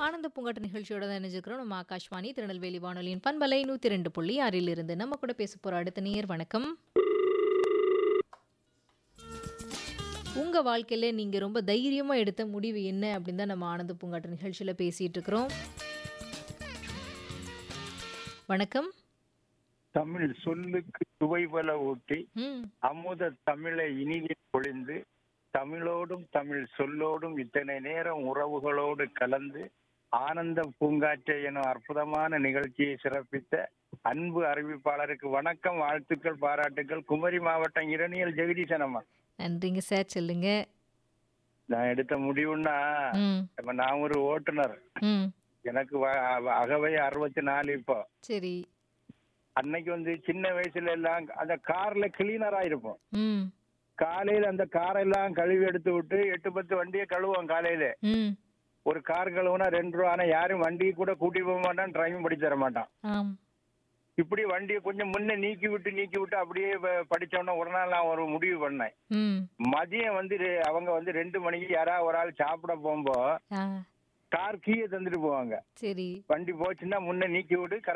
ஆனந்த பூங்காட்டு நிகழ்ச்சியோட தான் இணைஞ்சிருக்கிறோம் நம்ம ஆகாஷ்வாணி திருநெல்வேலி வானொலியின் பண்பலை நூற்றி ரெண்டு புள்ளி ஆறில் இருந்து நம்ம கூட பேச போகிற அடுத்த நேயர் வணக்கம் உங்கள் வாழ்க்கையில் நீங்கள் ரொம்ப தைரியமாக எடுத்த முடிவு என்ன அப்படின்னு தான் நம்ம ஆனந்த பூங்காட்டு நிகழ்ச்சியில் பேசிகிட்டு இருக்கிறோம் வணக்கம் தமிழ் சொல்லுக்கு சுவை பல ஊட்டி ம் அமுத தமிழை இனிதி பொழிந்து தமிழோடும் தமிழ் சொல்லோடும் இத்தனை நேரம் உறவுகளோடு கலந்து ஆனந்த பூங்காற்றை எனும் அற்புதமான நிகழ்ச்சியை சிறப்பித்த அன்பு அறிவிப்பாளருக்கு வணக்கம் வாழ்த்துக்கள் பாராட்டுக்கள் குமரி மாவட்டம் இரணியல் ஜெகதீசன் அம்மா நன்றிங்க சார் சொல்லுங்க நான் எடுத்த முடிவுன்னா ம் இப்ப நான் ஒரு ஓட்டுநர் ம் எனக்கு வ- அகவை அறுபத்தி நாலு இப்போ சரி அன்னைக்கு வந்து சின்ன வயசுல எல்லாம் அந்த கார்ல கிளீனரா இருப்போம் ம் காலையில அந்த காரெல்லாம் கழுவி எடுத்து விட்டு எட்டு பத்து வண்டியை கழுவோம் காலையில ம் ஒரு கார் கழுவுனா ரெண்டு ரூபா ஆனா யாரும் வண்டியை கூட கூட்டி போக மாட்டான் டிரைவிங் படி தர மாட்டான் ஆம் இப்படி வண்டியை கொஞ்சம் முன்ன நீக்கி விட்டு நீக்கி விட்டு அப்படியே ப- படிச்சோன்னா ஒரு நாள் நான் ஒரு முடிவு பண்ணேன் ம் மதியம் வந்து ரெ- அவங்க வந்து ரெண்டு மணிக்கு யாராவது ஒரு ஆள் சாப்பிட போகும்போ ஆ கார் கீயை தந்துட்டு போவாங்க சரி வண்டி போச்சுன்னா முன்ன நீக்கி விட்டு